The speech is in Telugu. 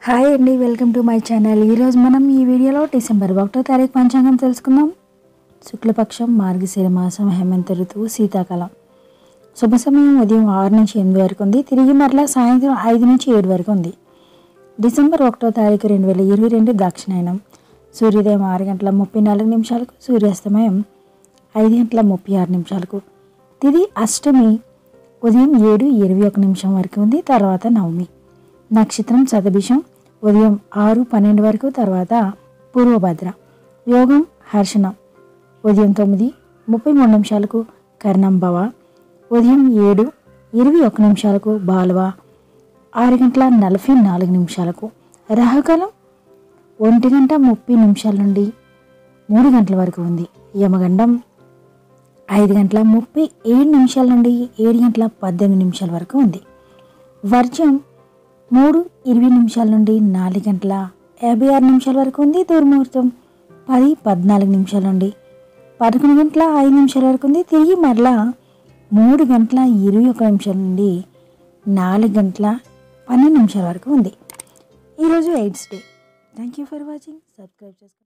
హాయ్ అండి వెల్కమ్ టు మై ఛానల్ ఈరోజు మనం ఈ వీడియోలో డిసెంబర్ ఒకటో తారీఖు పంచాంగం తెలుసుకుందాం శుక్లపక్షం మార్గశిర మాసం హేమంత ఋతువు శీతాకాలం శుభ సమయం ఉదయం ఆరు నుంచి ఎనిమిది వరకు ఉంది తిరిగి మరలా సాయంత్రం ఐదు నుంచి ఏడు వరకు ఉంది డిసెంబర్ ఒకటో తారీఖు రెండు వేల ఇరవై రెండు దక్షిణాయనం సూర్యోదయం ఆరు గంటల ముప్పై నాలుగు నిమిషాలకు సూర్యాస్తమయం ఐదు గంటల ముప్పై ఆరు నిమిషాలకు తిది అష్టమి ఉదయం ఏడు ఇరవై ఒక నిమిషం వరకు ఉంది తర్వాత నవమి నక్షత్రం శతభిషం ఉదయం ఆరు పన్నెండు వరకు తర్వాత పూర్వభద్ర యోగం హర్షణం ఉదయం తొమ్మిది ముప్పై మూడు నిమిషాలకు కర్ణంభవ ఉదయం ఏడు ఇరవై ఒక నిమిషాలకు బాల్వ ఆరు గంటల నలభై నాలుగు నిమిషాలకు రాహుకాలం ఒంటి గంట ముప్పై నిమిషాల నుండి మూడు గంటల వరకు ఉంది యమగండం ఐదు గంటల ముప్పై ఏడు నిమిషాల నుండి ఏడు గంటల పద్దెనిమిది నిమిషాల వరకు ఉంది వర్జం మూడు ఇరవై నిమిషాల నుండి నాలుగు గంటల యాభై ఆరు నిమిషాల వరకు ఉంది దుర్ముహూర్తం పది పద్నాలుగు నిమిషాల నుండి పదకొండు గంటల ఐదు నిమిషాల వరకు ఉంది తిరిగి మరలా మూడు గంటల ఇరవై ఒక నిమిషాల నుండి నాలుగు గంటల పన్నెండు నిమిషాల వరకు ఉంది ఈరోజు AIDS day thank you for watching subscribe చేసుకోండి